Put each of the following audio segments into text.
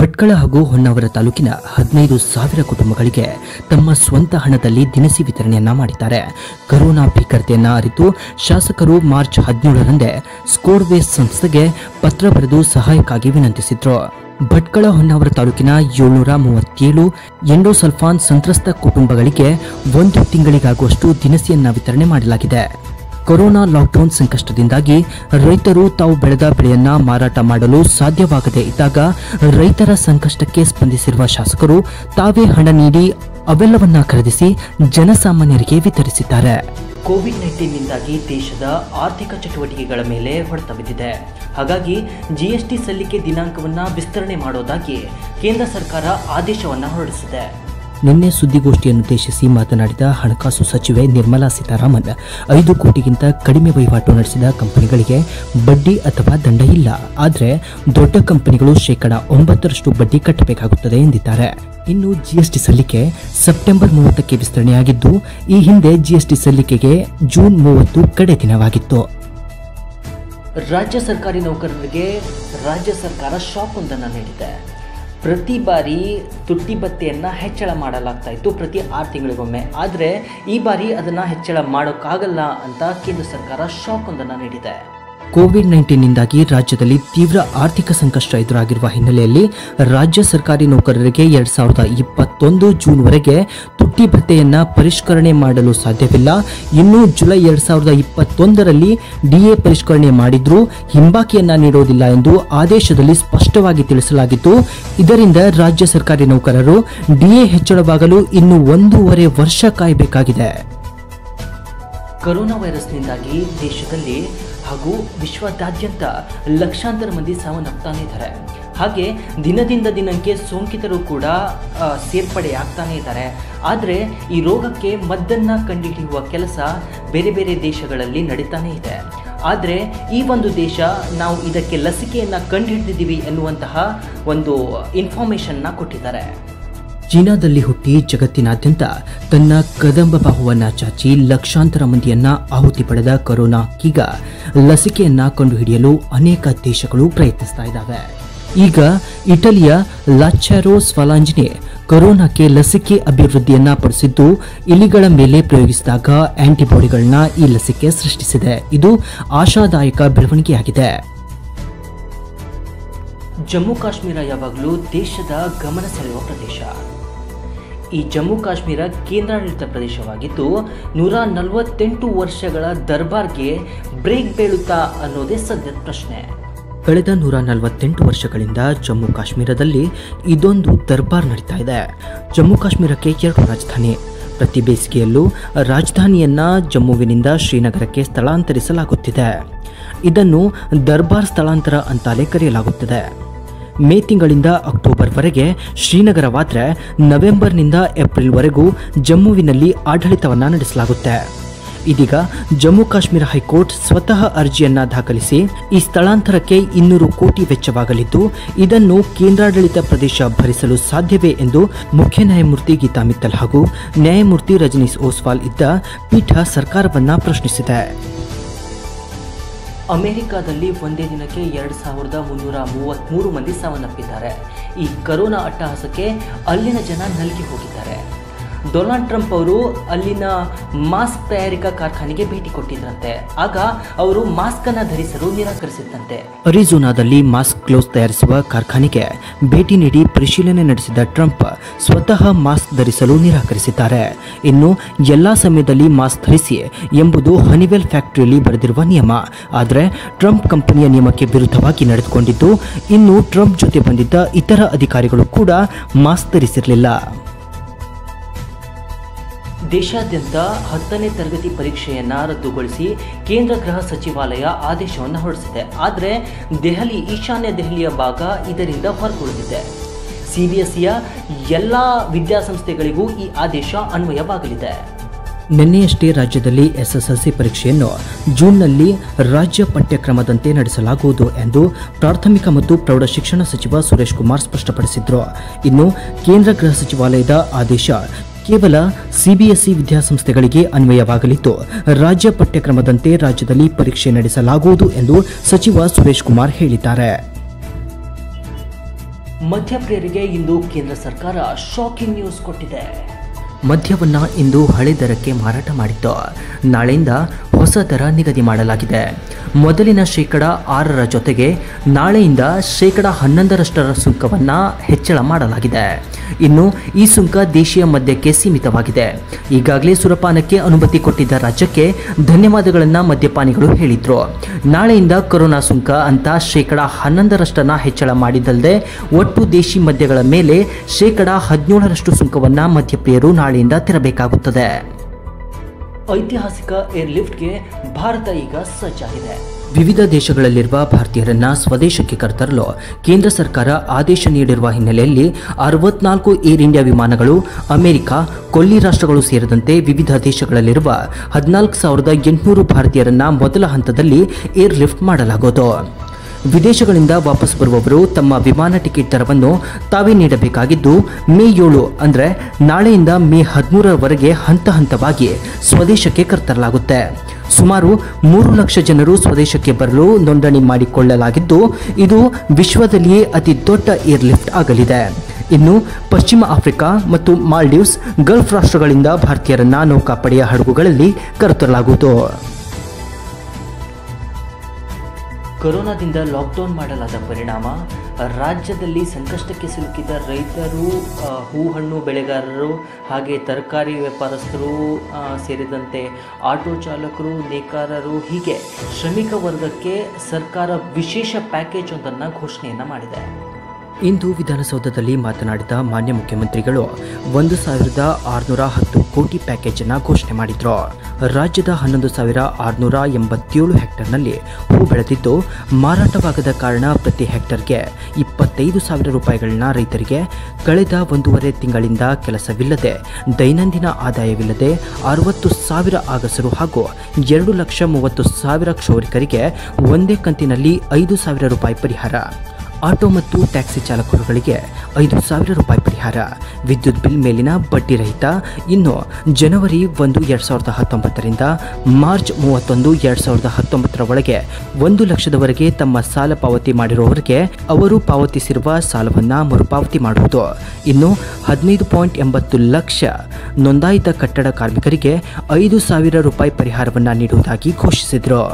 ಭಟ್ಕಳ ಹಾಗೂ ಹೊನ್ನಾವರ ತಾಲೂಕಿನ ಹದಿನೈದು ಸಾವಿರ ಕುಟುಂಬಗಳಿಗೆ ತಮ್ಮ ಸ್ವಂತ ಹಣದಲ್ಲಿ ದಿನಸಿ ವಿತರಣೆಯನ್ನ ಮಾಡಿದ್ದಾರೆ ಕರೋನಾ ಭೀಕರತೆಯನ್ನ ಅರಿತು ಶಾಸಕರು ಮಾರ್ಚ್ ಹದಿನೇಳರಂದೇ ಸ್ಕೋಡ್ವೇಸ್ ಸಂಸ್ಥೆಗೆ ಪತ್ರ ಬರೆದು ಸಹಾಯಕ್ಕಾಗಿ ವಿನಂತಿಸಿದ್ರು ಭಟ್ಕಳ ಹೊನ್ನಾವರ ತಾಲೂಕಿನ ಏಳ್ನೂರ ಮೂವತ್ತೇಳು ಎಂಡೋಸಲ್ಫಾನ್ ಸಂತ್ರಸ್ತ ಕುಟುಂಬಗಳಿಗೆ ಒಂದು ತಿಂಗಳಿಗಾಗುವಷ್ಟು ದಿನಸಿಯನ್ನ ವಿತರಣೆ ಮಾಡಲಾಗಿದೆ ಕೊರೋನಾ ಲಾಕ್ಡೌನ್ ಸಂಕಷ್ಟದಿಂದಾಗಿ ರೈತರು ತಾವು ಬೆಳೆದ ಬೆಳೆಯನ್ನ ಮಾರಾಟ ಮಾಡಲು ಸಾಧ್ಯವಾಗದೇ ಇದ್ದಾಗ ರೈತರ ಸಂಕಷ್ಟಕ್ಕೆ ಸ್ಪಂದಿಸಿರುವ ಶಾಸಕರು ತಾವೇ ಹಣ ನೀಡಿ ಅವೆಲ್ಲವನ್ನ ಖರೀದಿಸಿ ಜನಸಾಮಾನ್ಯರಿಗೆ ವಿತರಿಸಿದ್ದಾರೆ ಕೋವಿಡ್ ನೈನ್ಟೀನ್ನಿಂದಾಗಿ ದೇಶದ ಆರ್ಥಿಕ ಚಟುವಟಿಕೆಗಳ ಮೇಲೆ ಹೊಡೆತ ಬಿದ್ದಿದೆ ಹಾಗಾಗಿ ಜಿಎಸ್ಟಿ ಸಲ್ಲಿಕೆ ದಿನಾಂಕವನ್ನ ವಿಸ್ತರಣೆ ಮಾಡೋದಾಗಿ ಕೇಂದ್ರ ಸರ್ಕಾರ ಆದೇಶವನ್ನ ಹೊರಡಿಸಿದೆ ನಿನ್ನೆ ಸುದ್ದಿಗೋಷ್ಠಿಯನ್ನುದ್ದೇಶಿಸಿ ಮಾತನಾಡಿದ ಹಣಕಾಸು ಸಚಿವೆ ನಿರ್ಮಲಾ ಸೀತಾರಾಮನ್ ಐದು ಕೋಟಿಗಿಂತ ಕಡಿಮೆ ವಹಿವಾಟು ನಡೆಸಿದ ಕಂಪನಿಗಳಿಗೆ ಬಡ್ಡಿ ಅಥವಾ ದಂಡ ಇಲ್ಲ ಆದರೆ ದೊಡ್ಡ ಕಂಪನಿಗಳು ಶೇಕಡ ಒಂಬತ್ತರಷ್ಟು ಬಡ್ಡಿ ಕಟ್ಟಬೇಕಾಗುತ್ತದೆ ಎಂದಿದ್ದಾರೆ ಇನ್ನು ಜಿಎಸ್ಟಿ ಸಲ್ಲಿಕೆ ಸೆಪ್ಟೆಂಬರ್ ಮೂವತ್ತಕ್ಕೆ ವಿಸ್ತರಣೆಯಾಗಿದ್ದು ಈ ಹಿಂದೆ ಜಿಎಸ್ಟಿ ಸಲ್ಲಿಕೆಗೆ ಜೂನ್ ಮೂವತ್ತು ಕಡೆ ದಿನವಾಗಿತ್ತು ರಾಜ್ಯ ಸರ್ಕಾರಿ ನೌಕರರಿಗೆ ರಾಜ್ಯ ಸರ್ಕಾರ ಶಾಕ್ ಒಂದನ್ನು ನೀಡಿದೆ ಪ್ರತಿ ಬಾರಿ ತುಟ್ಟಿ ಭತ್ಯೆಯನ್ನು ಹೆಚ್ಚಳ ಮಾಡಲಾಗ್ತಾ ಇತ್ತು ಪ್ರತಿ ಆರು ತಿಂಗಳಿಗೊಮ್ಮೆ ಆದರೆ ಈ ಬಾರಿ ಅದನ್ನು ಹೆಚ್ಚಳ ಮಾಡೋಕ್ಕಾಗಲ್ಲ ಅಂತ ಕೇಂದ್ರ ಸರ್ಕಾರ ಶಾಕ್ ಒಂದನ್ನು ನೀಡಿದೆ ಕೋವಿಡ್ ನೈನ್ಟೀನ್ನಿಂದಾಗಿ ರಾಜ್ಯದಲ್ಲಿ ತೀವ್ರ ಆರ್ಥಿಕ ಸಂಕಷ್ಟ ಎದುರಾಗಿರುವ ಹಿನ್ನೆಲೆಯಲ್ಲಿ ರಾಜ್ಯ ಸರ್ಕಾರಿ ನೌಕರರಿಗೆ ಎರಡ್ ಸಾವಿರದ ಇಪ್ಪತ್ತೊಂದು ಜೂನ್ವರೆಗೆ ತುಟ್ಟಿ ಭತ್ಯೆಯನ್ನ ಪರಿಷ್ಕರಣೆ ಮಾಡಲು ಸಾಧ್ಯವಿಲ್ಲ ಇನ್ನು ಜುಲೈ ಎರಡ್ ಸಾವಿರದ ಇಪ್ಪತ್ತೊಂದರಲ್ಲಿ ಡಿಎ ಪರಿಷ್ಕರಣೆ ಮಾಡಿದ್ರೂ ಹಿಂಬಾಕಿಯನ್ನ ನೀಡೋದಿಲ್ಲ ಎಂದು ಆದೇಶದಲ್ಲಿ ಸ್ಪಷ್ಟವಾಗಿ ತಿಳಿಸಲಾಗಿತ್ತು ಇದರಿಂದ ರಾಜ್ಯ ಸರ್ಕಾರಿ ನೌಕರರು ಡಿಎ ಹೆಚ್ಚಳವಾಗಲು ಇನ್ನು ಒಂದೂವರೆ ವರ್ಷ ಕಾಯಬೇಕಾಗಿದೆ ಕೊರೋನಾ ವೈರಸ್ನಿಂದಾಗಿ ದೇಶದಲ್ಲಿ ಹಾಗೂ ವಿಶ್ವದಾದ್ಯಂತ ಲಕ್ಷಾಂತರ ಮಂದಿ ಸಾವನ್ನಪ್ತಾನೆ ಇದ್ದಾರೆ ಹಾಗೆ ದಿನದಿಂದ ದಿನಕ್ಕೆ ಸೋಂಕಿತರು ಕೂಡ ಆ, ಸೇರ್ಪಡೆ ಆಗ್ತಾನೆ ಇದ್ದಾರೆ ಆದರೆ ಈ ರೋಗಕ್ಕೆ ಮದ್ದನ್ನು ಕಂಡುಹಿಡಿಯುವ ಕೆಲಸ ಬೇರೆ ಬೇರೆ ದೇಶಗಳಲ್ಲಿ ನಡೀತಾನೆ ಇದೆ ಆದರೆ ಈ ಒಂದು ದೇಶ ನಾವು ಇದಕ್ಕೆ ಲಸಿಕೆಯನ್ನು ಕಂಡುಹಿಡಿದಿದ್ದೀವಿ ಎನ್ನುವಂತಹ ಒಂದು ಇನ್ಫಾರ್ಮೇಷನ್ನ ಕೊಟ್ಟಿದ್ದಾರೆ ಚೀನಾದಲ್ಲಿ ಹುಟ್ಟಿ ಜಗತ್ತಿನಾದ್ಯಂತ ತನ್ನ ಕದಂಬ ಬಾಹುವನ್ನ ಚಾಚಿ ಲಕ್ಷಾಂತರ ಮಂದಿಯನ್ನ ಆಹುತಿ ಪಡೆದ ಕೊರೋನಾಕ್ಕೀಗ ಲಸಿಕೆಯನ್ನ ಕಂಡುಹಿಡಿಯಲು ಅನೇಕ ದೇಶಗಳು ಪ್ರಯತ್ನಿಸ್ತಾ ಇದ್ದಾವೆ ಈಗ ಇಟಲಿಯ ಲಾಚಾರೋ ಸ್ವಲಾಂಜಿನಿ ಕೊರೋನಾಕ್ಕೆ ಲಸಿಕೆ ಅಭಿವೃದ್ಧಿಯನ್ನ ಪಡಿಸಿದ್ದು ಇಲಿಗಳ ಮೇಲೆ ಪ್ರಯೋಗಿಸಿದಾಗ ಆಂಟಿಬಾಡಿಗಳನ್ನ ಈ ಲಸಿಕೆ ಸೃಷ್ಟಿಸಿದೆ ಇದು ಆಶಾದಾಯಕ ಬೆಳವಣಿಗೆಯಾಗಿದೆ ಜಮ್ಮು ಕಾಶ್ಮೀರ ಯಾವಾಗಲೂ ದೇಶದ ಗಮನ ಸೆಳೆಯುವ ಪ್ರದೇಶ ಈ ಜಮ್ಮು ಕಾಶ್ಮೀರ ಕೇಂದ್ರಾಡಳಿತ ಪ್ರದೇಶವಾಗಿದ್ದು ನೂರ ನಲವತ್ತೆಂಟು ವರ್ಷಗಳ ದರ್ಬಾರ್ಗೆ ಬ್ರೇಕ್ ಬೀಳುತ್ತಾ ಅನ್ನೋದೇ ಸದ್ಯದ ಪ್ರಶ್ನೆ ಕಳೆದ ನೂರ ನಲವತ್ತೆಂಟು ವರ್ಷಗಳಿಂದ ಜಮ್ಮು ಕಾಶ್ಮೀರದಲ್ಲಿ ಇದೊಂದು ದರ್ಬಾರ್ ನಡೀತಾ ಇದೆ ಜಮ್ಮು ಕಾಶ್ಮೀರಕ್ಕೆ ಎರಡು ರಾಜಧಾನಿ ಪ್ರತಿ ಬೇಸಿಗೆಯಲ್ಲೂ ರಾಜಧಾನಿಯನ್ನ ಜಮ್ಮುವಿನಿಂದ ಶ್ರೀನಗರಕ್ಕೆ ಸ್ಥಳಾಂತರಿಸಲಾಗುತ್ತಿದೆ ಇದನ್ನು ದರ್ಬಾರ್ ಸ್ಥಳಾಂತರ ಅಂತಾಲೇ ಕರೆಯಲಾಗುತ್ತದೆ ಮೇ ತಿಂಗಳಿಂದ ಅಕ್ಟೋಬರ್ವರೆಗೆ ಶ್ರೀನಗರವಾದರೆ ನವೆಂಬರ್ನಿಂದ ಏಪ್ರಿಲ್ವರೆಗೂ ಜಮ್ಮುವಿನಲ್ಲಿ ಆಡಳಿತವನ್ನು ನಡೆಸಲಾಗುತ್ತೆ ಇದೀಗ ಜಮ್ಮು ಕಾಶ್ಮೀರ ಹೈಕೋರ್ಟ್ ಸ್ವತಃ ಅರ್ಜಿಯನ್ನ ದಾಖಲಿಸಿ ಈ ಸ್ಥಳಾಂತರಕ್ಕೆ ಇನ್ನೂರು ಕೋಟಿ ವೆಚ್ಚವಾಗಲಿದ್ದು ಇದನ್ನು ಕೇಂದ್ರಾಡಳಿತ ಪ್ರದೇಶ ಭರಿಸಲು ಸಾಧ್ಯವೇ ಎಂದು ಮುಖ್ಯ ನ್ಯಾಯಮೂರ್ತಿ ಗೀತಾ ಮಿತ್ತಲ್ ಹಾಗೂ ನ್ಯಾಯಮೂರ್ತಿ ರಜನೀಶ್ ಓಸ್ವಾಲ್ ಇದ್ದ ಪೀಠ ಸರ್ಕಾರವನ್ನ ಪ್ರಶ್ನಿಸಿದೆ ಅಮೆರಿಕಾದಲ್ಲಿ ಒಂದೇ ದಿನಕ್ಕೆ ಎರಡು ಸಾವಿರದ ಮುನ್ನೂರ ಮೂವತ್ತ್ಮೂರು ಮಂದಿ ಸಾವನ್ನಪ್ಪಿದ್ದಾರೆ ಈ ಕರೋನಾ ಅಟ್ಟಹಾಸಕ್ಕೆ ಅಲ್ಲಿನ ಜನ ನಲಗಿ ಹೋಗಿದ್ದಾರೆ ಡೊನಾಲ್ಡ್ ಟ್ರಂಪ್ ಅವರು ಅಲ್ಲಿನ ಮಾಸ್ಕ್ ತಯಾರಿಕಾ ಕಾರ್ಖಾನೆಗೆ ಭೇಟಿ ಕೊಟ್ಟಿದ್ರಂತೆ ಆಗ ಅವರು ಮಾಸ್ಕ್ ಅನ್ನ ಧರಿಸಲು ನಿರಾಕರಿಸಿದ್ದಂತೆ ಅರಿಜೋನಾದಲ್ಲಿ ಮಾಸ್ಕ್ ಗ್ಲೌಸ್ ತಯಾರಿಸುವ ಕಾರ್ಖಾನೆಗೆ ಭೇಟಿ ನೀಡಿ ಪರಿಶೀಲನೆ ನಡೆಸಿದ ಟ್ರಂಪ್ ಸ್ವತಃ ಮಾಸ್ಕ್ ಧರಿಸಲು ನಿರಾಕರಿಸಿದ್ದಾರೆ ಇನ್ನು ಎಲ್ಲಾ ಸಮಯದಲ್ಲಿ ಮಾಸ್ಕ್ ಧರಿಸಿ ಎಂಬುದು ಹನಿವೆಲ್ ಫ್ಯಾಕ್ಟರಿಯಲ್ಲಿ ಬರೆದಿರುವ ನಿಯಮ ಆದರೆ ಟ್ರಂಪ್ ಕಂಪನಿಯ ನಿಯಮಕ್ಕೆ ವಿರುದ್ಧವಾಗಿ ನಡೆದುಕೊಂಡಿದ್ದು ಇನ್ನು ಟ್ರಂಪ್ ಜೊತೆ ಬಂದಿದ್ದ ಇತರ ಅಧಿಕಾರಿಗಳು ಕೂಡ ಮಾಸ್ಕ್ ಧರಿಸಿರಲಿಲ್ಲ ದೇಶಾದ್ಯಂತ ಹತ್ತನೇ ತರಗತಿ ಪರೀಕ್ಷೆಯನ್ನ ರದ್ದುಗೊಳಿಸಿ ಕೇಂದ್ರ ಗೃಹ ಸಚಿವಾಲಯ ಆದೇಶವನ್ನು ಹೊರಡಿಸಿದೆ ಆದರೆ ದೆಹಲಿ ಈಶಾನ್ಯ ದೆಹಲಿಯ ಭಾಗ ಇದರಿಂದ ಹೊರಗುಳಿದಿದೆ ಸಿಬಿಎಸ್ಇಯ ಎಲ್ಲ ವಿದ್ಯಾಸಂಸ್ಥೆಗಳಿಗೂ ಈ ಆದೇಶ ಅನ್ವಯವಾಗಲಿದೆ ನಿನ್ನೆಯಷ್ಟೇ ರಾಜ್ಯದಲ್ಲಿ ಎಸ್ಎಸ್ಎಲ್ಸಿ ಪರೀಕ್ಷೆಯನ್ನು ಜೂನ್ನಲ್ಲಿ ರಾಜ್ಯ ಪಠ್ಯಕ್ರಮದಂತೆ ನಡೆಸಲಾಗುವುದು ಎಂದು ಪ್ರಾಥಮಿಕ ಮತ್ತು ಪ್ರೌಢ ಶಿಕ್ಷಣ ಸಚಿವ ಸುರೇಶ್ ಕುಮಾರ್ ಸ್ಪಷ್ಟಪಡಿಸಿದ್ರು ಇನ್ನು ಕೇಂದ್ರ ಗೃಹ ಸಚಿವಾಲಯದ ಆದೇಶ ಕೇವಲ ಸಿಬಿಎಸ್ಇ ವಿದ್ಯಾಸಂಸ್ಥೆಗಳಿಗೆ ಅನ್ವಯವಾಗಲಿದ್ದು ರಾಜ್ಯ ಪಠ್ಯಕ್ರಮದಂತೆ ರಾಜ್ಯದಲ್ಲಿ ಪರೀಕ್ಷೆ ನಡೆಸಲಾಗುವುದು ಎಂದು ಸಚಿವ ಸುರೇಶ್ ಕುಮಾರ್ ಹೇಳಿದ್ದಾರೆ ಮಧ್ಯಪ್ರಿಯರಿಗೆ ಇಂದು ಕೇಂದ್ರ ಸರ್ಕಾರ ಶಾಕಿಂಗ್ ನ್ಯೂಸ್ ಕೊಟ್ಟಿದೆ ಮದ್ಯವನ್ನ ಇಂದು ಹಳೆ ದರಕ್ಕೆ ಮಾರಾಟ ಮಾಡಿತ್ತು ನಾಳೆಯಿಂದ ಹೊಸ ದರ ನಿಗದಿ ಮಾಡಲಾಗಿದೆ ಮೊದಲಿನ ಶೇಕಡ ಆರರ ಜೊತೆಗೆ ನಾಳೆಯಿಂದ ಶೇಕಡ ಹನ್ನೊಂದರಷ್ಟರ ಸುಂಕವನ್ನು ಹೆಚ್ಚಳ ಮಾಡಲಾಗಿದೆ ಇನ್ನು ಈ ಸುಂಕ ದೇಶೀಯ ಮದ್ಯಕ್ಕೆ ಸೀಮಿತವಾಗಿದೆ ಈಗಾಗಲೇ ಸುರಪಾನಕ್ಕೆ ಅನುಮತಿ ಕೊಟ್ಟಿದ್ದ ರಾಜ್ಯಕ್ಕೆ ಧನ್ಯವಾದಗಳನ್ನು ಮದ್ಯಪಾನಿಗಳು ಹೇಳಿದ್ರು ನಾಳೆಯಿಂದ ಕೊರೋನಾ ಸುಂಕ ಅಂತ ಶೇಕಡ ಹನ್ನೊಂದರಷ್ಟನ್ನ ಹೆಚ್ಚಳ ಮಾಡಿದ್ದಲ್ಲದೆ ಒಟ್ಟು ದೇಶಿ ಮದ್ಯಗಳ ಮೇಲೆ ಶೇಕಡ ಹದಿನೇಳರಷ್ಟು ಸುಂಕವನ್ನು ಮದ್ಯಪ್ರಿಯರು ನಾಳೆಯಿಂದ ತೆರಬೇಕಾಗುತ್ತದೆ ಐತಿಹಾಸಿಕ ಏರ್ಲಿಫ್ಟ್ಗೆ ಭಾರತ ಈಗ ಸಜ್ಜಾಗಿದೆ ವಿವಿಧ ದೇಶಗಳಲ್ಲಿರುವ ಭಾರತೀಯರನ್ನ ಸ್ವದೇಶಕ್ಕೆ ಕರೆತರಲು ಕೇಂದ್ರ ಸರ್ಕಾರ ಆದೇಶ ನೀಡಿರುವ ಹಿನ್ನೆಲೆಯಲ್ಲಿ ಅರವತ್ನಾಲ್ಕು ಏರ್ ಇಂಡಿಯಾ ವಿಮಾನಗಳು ಅಮೆರಿಕ ಕೊಲ್ಲಿ ರಾಷ್ಟ್ರಗಳು ಸೇರಿದಂತೆ ವಿವಿಧ ದೇಶಗಳಲ್ಲಿರುವ ಹದಿನಾಲ್ಕು ಸಾವಿರದ ಎಂಟುನೂರು ಭಾರತೀಯರನ್ನ ಮೊದಲ ಹಂತದಲ್ಲಿ ಏರ್ ಲಿಫ್ಟ್ ಮಾಡಲಾಗುವುದು ವಿದೇಶಗಳಿಂದ ವಾಪಸ್ ಬರುವವರು ತಮ್ಮ ವಿಮಾನ ಟಿಕೆಟ್ ದರವನ್ನು ತಾವೇ ನೀಡಬೇಕಾಗಿದ್ದು ಮೇ ಏಳು ಅಂದರೆ ನಾಳೆಯಿಂದ ಮೇ ಹದಿಮೂರರವರೆಗೆ ಹಂತ ಹಂತವಾಗಿ ಸ್ವದೇಶಕ್ಕೆ ಕರೆತರಲಾಗುತ್ತೆ ಸುಮಾರು ಮೂರು ಲಕ್ಷ ಜನರು ಸ್ವದೇಶಕ್ಕೆ ಬರಲು ನೋಂದಣಿ ಮಾಡಿಕೊಳ್ಳಲಾಗಿದ್ದು ಇದು ವಿಶ್ವದಲ್ಲಿಯೇ ಅತಿ ದೊಡ್ಡ ಏರ್ಲಿಫ್ಟ್ ಆಗಲಿದೆ ಇನ್ನು ಪಶ್ಚಿಮ ಆಫ್ರಿಕಾ ಮತ್ತು ಮಾಲ್ಡೀವ್ಸ್ ಗಲ್ಫ್ ರಾಷ್ಟ್ರಗಳಿಂದ ಭಾರತೀಯರನ್ನ ನೌಕಾಪಡೆಯ ಹಡಗುಗಳಲ್ಲಿ ಕರೆತರಲಾಗುವುದು ಕೊರೋನಾದಿಂದ ಲಾಕ್ಡೌನ್ ಮಾಡಲಾದ ಪರಿಣಾಮ ರಾಜ್ಯದಲ್ಲಿ ಸಂಕಷ್ಟಕ್ಕೆ ಸಿಲುಕಿದ ರೈತರು ಆ, ಹೂ ಹಣ್ಣು ಬೆಳೆಗಾರರು ಹಾಗೆ ತರಕಾರಿ ವ್ಯಾಪಾರಸ್ಥರು ಆ, ಸೇರಿದಂತೆ ಆಟೋ ಚಾಲಕರು ನೇಕಾರರು ಹೀಗೆ ಶ್ರಮಿಕ ವರ್ಗಕ್ಕೆ ಸರ್ಕಾರ ವಿಶೇಷ ಪ್ಯಾಕೇಜ್ ಒಂದನ್ನು ಘೋಷಣೆಯನ್ನು ಮಾಡಿದೆ ಇಂದು ವಿಧಾನಸೌಧದಲ್ಲಿ ಮಾತನಾಡಿದ ಮಾನ್ಯ ಮುಖ್ಯಮಂತ್ರಿಗಳು ಒಂದು ಸಾವಿರದ ಆರುನೂರ ಹತ್ತು ಕೋಟಿ ಪ್ಯಾಕೇಜನ್ನು ಘೋಷಣೆ ಮಾಡಿದ್ರು ರಾಜ್ಯದ ಹನ್ನೊಂದು ಸಾವಿರ ಆರುನೂರ ಎಂಬತ್ತೇಳು ಹೆಕ್ಟರ್ನಲ್ಲಿ ಹೂ ಬೆಳೆದಿದ್ದು ಮಾರಾಟವಾಗದ ಕಾರಣ ಪ್ರತಿ ಹೆಕ್ಟರ್ಗೆ ಇಪ್ಪತ್ತೈದು ಸಾವಿರ ರೂಪಾಯಿಗಳನ್ನ ರೈತರಿಗೆ ಕಳೆದ ಒಂದೂವರೆ ತಿಂಗಳಿಂದ ಕೆಲಸವಿಲ್ಲದೆ ದೈನಂದಿನ ಆದಾಯವಿಲ್ಲದೆ ಅರವತ್ತು ಸಾವಿರ ಆಗಸರು ಹಾಗೂ ಎರಡು ಲಕ್ಷ ಮೂವತ್ತು ಸಾವಿರ ಕ್ಷೌರಿಕರಿಗೆ ಒಂದೇ ಕಂತಿನಲ್ಲಿ ಐದು ಸಾವಿರ ರೂಪಾಯಿ ಪರಿಹಾರ ಆಟೋ ಮತ್ತು ಟ್ಯಾಕ್ಸಿ ಚಾಲಕರುಗಳಿಗೆ ಐದು ಸಾವಿರ ರೂಪಾಯಿ ಪರಿಹಾರ ವಿದ್ಯುತ್ ಬಿಲ್ ಮೇಲಿನ ಬಡ್ಡಿ ರಹಿತ ಇನ್ನು ಜನವರಿ ಒಂದು ಎರಡು ಸಾವಿರದ ಹತ್ತೊಂಬತ್ತರಿಂದ ಮಾರ್ಚ್ ಮೂವತ್ತೊಂದು ಎರಡು ಸಾವಿರದ ಹತ್ತೊಂಬತ್ತರ ಒಳಗೆ ಒಂದು ಲಕ್ಷದವರೆಗೆ ತಮ್ಮ ಸಾಲ ಪಾವತಿ ಮಾಡಿರುವವರಿಗೆ ಅವರು ಪಾವತಿಸಿರುವ ಸಾಲವನ್ನು ಮರುಪಾವತಿ ಮಾಡುವುದು ಇನ್ನು ಹದಿನೈದು ಪಾಯಿಂಟ್ ಎಂಬತ್ತು ಲಕ್ಷ ನೋಂದಾಯಿತ ಕಟ್ಟಡ ಕಾರ್ಮಿಕರಿಗೆ ಐದು ಸಾವಿರ ರೂಪಾಯಿ ಪರಿಹಾರವನ್ನು ನೀಡುವುದಾಗಿ ಘೋಷಿಸಿದರು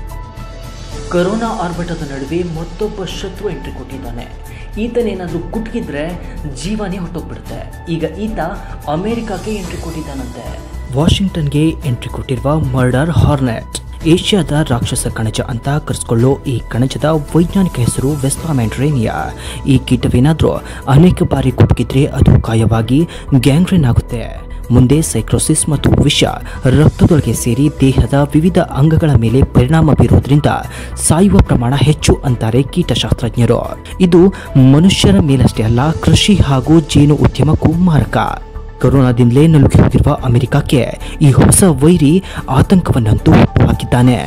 ಕೊರೋನಾ ಆರ್ಭಟದ ನಡುವೆ ಮತ್ತೊಬ್ಬ ಶತ್ರು ಎಂಟ್ರಿ ಕೊಟ್ಟಿದ್ದಾನೆ ಈತನೇನಾದರೂ ಕುಟ್ಕಿದ್ರೆ ಜೀವನೇ ಹೊಟ್ಟೋಗ್ಬಿಡುತ್ತೆ ಈಗ ಈತ ಅಮೆರಿಕಕ್ಕೆ ಎಂಟ್ರಿ ಕೊಟ್ಟಿದ್ದಾನಂತೆ ವಾಷಿಂಗ್ಟನ್ಗೆ ಎಂಟ್ರಿ ಕೊಟ್ಟಿರುವ ಮರ್ಡರ್ ಹಾರ್ನೆಟ್ ಏಷ್ಯಾದ ರಾಕ್ಷಸ ಕಣಜ ಅಂತ ಕರೆಸ್ಕೊಳ್ಳೋ ಈ ಕಣಜದ ವೈಜ್ಞಾನಿಕ ಹೆಸರು ವೆಸ್ಪಾಮೆಂಟ್ರೇನಿಯಾ ಈ ಕೀಟವೇನಾದರೂ ಅನೇಕ ಬಾರಿ ಕುಟುಕಿದ್ರೆ ಅದು ಕಾಯವಾಗಿ ಗ್ಯಾಂಗ್ರೇನ್ ಆಗುತ್ತೆ ಮುಂದೆ ಸೈಕ್ರೋಸಿಸ್ ಮತ್ತು ವಿಷ ರಕ್ತದೊಳಗೆ ಸೇರಿ ದೇಹದ ವಿವಿಧ ಅಂಗಗಳ ಮೇಲೆ ಪರಿಣಾಮ ಬೀರುವುದರಿಂದ ಸಾಯುವ ಪ್ರಮಾಣ ಹೆಚ್ಚು ಅಂತಾರೆ ಕೀಟಶಾಸ್ತ್ರಜ್ಞರು ಇದು ಮನುಷ್ಯರ ಮೇಲಷ್ಟೇ ಅಲ್ಲ ಕೃಷಿ ಹಾಗೂ ಜೇನು ಉದ್ಯಮಕ್ಕೂ ಮಾರಕ ಕೊರೋನಾದಿಂದಲೇ ನಲುಗಿ ಹೋಗಿರುವ ಅಮೆರಿಕಕ್ಕೆ ಈ ಹೊಸ ವೈರಿ ಆತಂಕವನ್ನಂತೂ ಹುಟ್ಟುಹಾಕಿದ್ದಾನೆ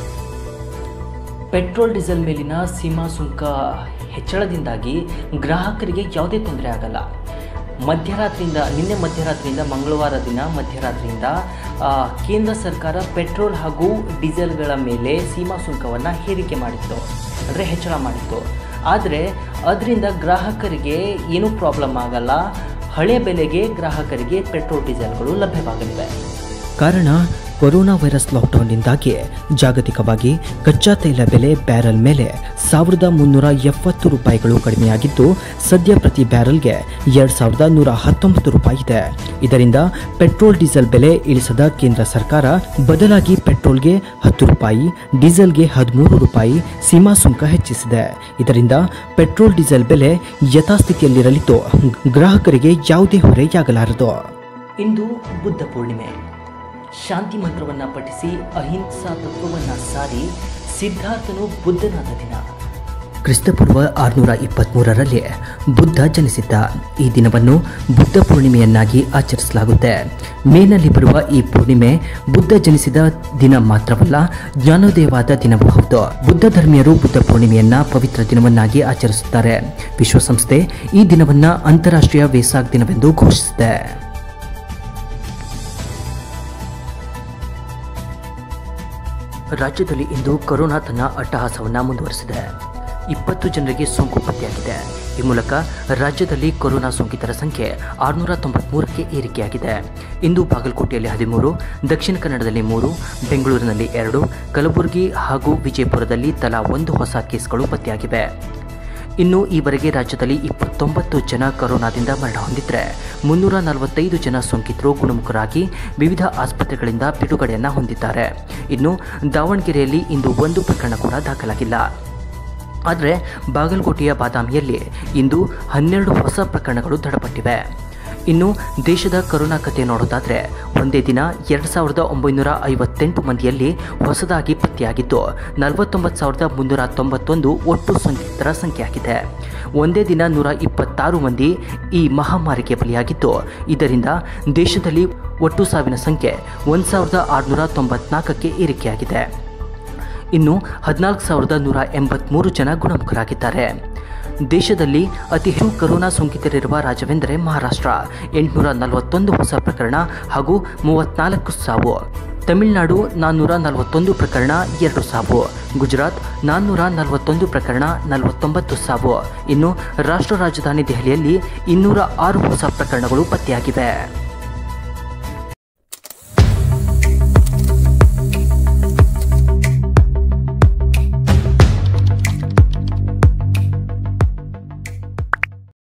ಪೆಟ್ರೋಲ್ ಡೀಸೆಲ್ ಮೇಲಿನ ಸೀಮಾ ಸುಂಕ ಹೆಚ್ಚಳದಿಂದಾಗಿ ಗ್ರಾಹಕರಿಗೆ ಯಾವುದೇ ತೊಂದರೆ ಆಗಲ್ಲ ಮಧ್ಯರಾತ್ರಿಯಿಂದ ನಿನ್ನೆ ಮಧ್ಯರಾತ್ರಿಯಿಂದ ಮಂಗಳವಾರ ದಿನ ಮಧ್ಯರಾತ್ರಿಯಿಂದ ಆ, ಕೇಂದ್ರ ಸರ್ಕಾರ ಪೆಟ್ರೋಲ್ ಹಾಗೂ ಡೀಸೆಲ್ಗಳ ಮೇಲೆ ಸೀಮಾ ಸುಂಕವನ್ನು ಹೇರಿಕೆ ಮಾಡಿತ್ತು ಅಂದರೆ ಹೆಚ್ಚಳ ಮಾಡಿತ್ತು ಆದರೆ ಅದರಿಂದ ಗ್ರಾಹಕರಿಗೆ ಏನೂ ಪ್ರಾಬ್ಲಮ್ ಆಗಲ್ಲ ಹಳೆ ಬೆಲೆಗೆ ಗ್ರಾಹಕರಿಗೆ ಪೆಟ್ರೋಲ್ ಡೀಸೆಲ್ಗಳು ಲಭ್ಯವಾಗಲಿವೆ ಕಾರಣ ಕೊರೋನಾ ವೈರಸ್ ಲಾಕ್ಡೌನ್ನಿಂದಾಗಿ ಜಾಗತಿಕವಾಗಿ ಕಚ್ಚಾ ತೈಲ ಬೆಲೆ ಬ್ಯಾರೆಲ್ ಮೇಲೆ ಸಾವಿರದ ಮುನ್ನೂರ ಎಪ್ಪತ್ತು ರೂಪಾಯಿಗಳು ಕಡಿಮೆಯಾಗಿದ್ದು ಸದ್ಯ ಪ್ರತಿ ಬ್ಯಾರೆಲ್ಗೆ ಎರಡು ಸಾವಿರದ ನೂರ ಹತ್ತೊಂಬತ್ತು ರೂಪಾಯಿ ಇದೆ ಇದರಿಂದ ಪೆಟ್ರೋಲ್ ಡೀಸೆಲ್ ಬೆಲೆ ಇಳಿಸದ ಕೇಂದ್ರ ಸರ್ಕಾರ ಬದಲಾಗಿ ಪೆಟ್ರೋಲ್ಗೆ ಹತ್ತು ರೂಪಾಯಿ ಡೀಸೆಲ್ಗೆ ಹದಿಮೂರು ರೂಪಾಯಿ ಸೀಮಾ ಸುಂಕ ಹೆಚ್ಚಿಸಿದೆ ಇದರಿಂದ ಪೆಟ್ರೋಲ್ ಡೀಸೆಲ್ ಬೆಲೆ ಯಥಾಸ್ಥಿತಿಯಲ್ಲಿರಲಿದ್ದು ಗ್ರಾಹಕರಿಗೆ ಯಾವುದೇ ಹೊರೆಯಾಗಲಾರದು ಇಂದು ಬುದ್ಧ ಪೂರ್ಣಿಮೆ ಶಾಂತಿ ಮಂತ್ರವನ್ನ ಪಠಿಸಿ ಅಹಿಂಸಾ ತತ್ವವನ್ನ ಸಾರಿ ಸಿದ್ಧಾರ್ಥನು ಬುದ್ಧನಾದ ದಿನ ಕ್ರಿಸ್ತಪೂರ್ವ ಆರುನೂರ ಇಪ್ಪತ್ತ್ಮೂರರಲ್ಲಿ ಬುದ್ಧ ಜನಿಸಿದ್ದ ಈ ದಿನವನ್ನು ಬುದ್ಧ ಪೂರ್ಣಿಮೆಯನ್ನಾಗಿ ಆಚರಿಸಲಾಗುತ್ತೆ ಮೇನಲ್ಲಿ ಬರುವ ಈ ಪೂರ್ಣಿಮೆ ಬುದ್ಧ ಜನಿಸಿದ ದಿನ ಮಾತ್ರವಲ್ಲ ಜ್ಞಾನೋದಯವಾದ ದಿನವೂ ಹೌದು ಬುದ್ಧ ಧರ್ಮೀಯರು ಬುದ್ಧ ಪೂರ್ಣಿಮೆಯನ್ನ ಪವಿತ್ರ ದಿನವನ್ನಾಗಿ ಆಚರಿಸುತ್ತಾರೆ ವಿಶ್ವಸಂಸ್ಥೆ ಈ ದಿನವನ್ನ ಅಂತಾರಾಷ್ಟ್ರೀಯ ವೇಸಾಕ್ ದಿನವೆಂದು ಘೋಷಿಸಿದೆ ರಾಜ್ಯದಲ್ಲಿ ಇಂದು ಕೊರೋನಾ ತನ್ನ ಅಟ್ಟಹಾಸವನ್ನು ಮುಂದುವರೆಸಿದೆ ಇಪ್ಪತ್ತು ಜನರಿಗೆ ಸೋಂಕು ಪತ್ತೆಯಾಗಿದೆ ಈ ಮೂಲಕ ರಾಜ್ಯದಲ್ಲಿ ಕೊರೋನಾ ಸೋಂಕಿತರ ಸಂಖ್ಯೆ ಆರುನೂರ ತೊಂಬತ್ಮೂರಕ್ಕೆ ಏರಿಕೆಯಾಗಿದೆ ಇಂದು ಬಾಗಲಕೋಟೆಯಲ್ಲಿ ಹದಿಮೂರು ದಕ್ಷಿಣ ಕನ್ನಡದಲ್ಲಿ ಮೂರು ಬೆಂಗಳೂರಿನಲ್ಲಿ ಎರಡು ಕಲಬುರಗಿ ಹಾಗೂ ವಿಜಯಪುರದಲ್ಲಿ ತಲಾ ಒಂದು ಹೊಸ ಕೇಸ್ಗಳು ಪತ್ತೆಯಾಗಿವೆ ಇನ್ನು ಈವರೆಗೆ ರಾಜ್ಯದಲ್ಲಿ ಇಪ್ಪತ್ತೊಂಬತ್ತು ಜನ ಕೊರೋನಾದಿಂದ ಮರಣ ಹೊಂದಿದ್ರೆ ಮುನ್ನೂರ ನಲವತ್ತೈದು ಜನ ಸೋಂಕಿತರು ಗುಣಮುಖರಾಗಿ ವಿವಿಧ ಆಸ್ಪತ್ರೆಗಳಿಂದ ಬಿಡುಗಡೆಯನ್ನ ಹೊಂದಿದ್ದಾರೆ ಇನ್ನು ದಾವಣಗೆರೆಯಲ್ಲಿ ಇಂದು ಒಂದು ಪ್ರಕರಣ ಕೂಡ ದಾಖಲಾಗಿಲ್ಲ ಆದರೆ ಬಾಗಲಕೋಟೆಯ ಬಾದಾಮಿಯಲ್ಲಿ ಇಂದು ಹನ್ನೆರಡು ಹೊಸ ಪ್ರಕರಣಗಳು ದೃಢಪಟ್ಟಿವೆ ಇನ್ನು ದೇಶದ ಕರೋನಾ ಕಥೆ ನೋಡೋದಾದರೆ ಒಂದೇ ದಿನ ಎರಡು ಸಾವಿರದ ಒಂಬೈನೂರ ಐವತ್ತೆಂಟು ಮಂದಿಯಲ್ಲಿ ಹೊಸದಾಗಿ ಪತ್ತೆಯಾಗಿದ್ದು ನಲವತ್ತೊಂಬತ್ತು ಸಾವಿರದ ಮುನ್ನೂರ ತೊಂಬತ್ತೊಂದು ಒಟ್ಟು ಸೋಂಕಿತರ ಸಂಖ್ಯೆಯಾಗಿದೆ ಒಂದೇ ದಿನ ನೂರ ಇಪ್ಪತ್ತಾರು ಮಂದಿ ಈ ಮಹಾಮಾರಿಗೆ ಬಲಿಯಾಗಿದ್ದು ಇದರಿಂದ ದೇಶದಲ್ಲಿ ಒಟ್ಟು ಸಾವಿನ ಸಂಖ್ಯೆ ಒಂದು ಸಾವಿರದ ಆರುನೂರ ತೊಂಬತ್ನಾಲ್ಕಕ್ಕೆ ಏರಿಕೆಯಾಗಿದೆ ಇನ್ನು ಹದಿನಾಲ್ಕು ಸಾವಿರದ ನೂರ ಎಂಬತ್ತ್ಮೂರು ಜನ ಗುಣಮುಖರಾಗಿದ್ದಾರೆ ದೇಶದಲ್ಲಿ ಅತಿ ಹೆಚ್ಚು ಕೊರೋನಾ ಸೋಂಕಿತರಿರುವ ರಾಜ್ಯವೆಂದರೆ ಮಹಾರಾಷ್ಟ್ರ ಎಂಟುನೂರ ನಲವತ್ತೊಂದು ಹೊಸ ಪ್ರಕರಣ ಹಾಗೂ ಮೂವತ್ನಾಲ್ಕು ಸಾವು ತಮಿಳುನಾಡು ನಾನ್ನೂರ ನಲವತ್ತೊಂದು ಪ್ರಕರಣ ಎರಡು ಸಾವು ಗುಜರಾತ್ ನಾನ್ನೂರ ನಲವತ್ತೊಂದು ಪ್ರಕರಣ ನಲವತ್ತೊಂಬತ್ತು ಸಾವು ಇನ್ನು ರಾಷ್ಟ್ರ ರಾಜಧಾನಿ ದೆಹಲಿಯಲ್ಲಿ ಇನ್ನೂರ ಆರು ಹೊಸ ಪ್ರಕರಣಗಳು ಪತ್ತೆಯಾಗಿವೆ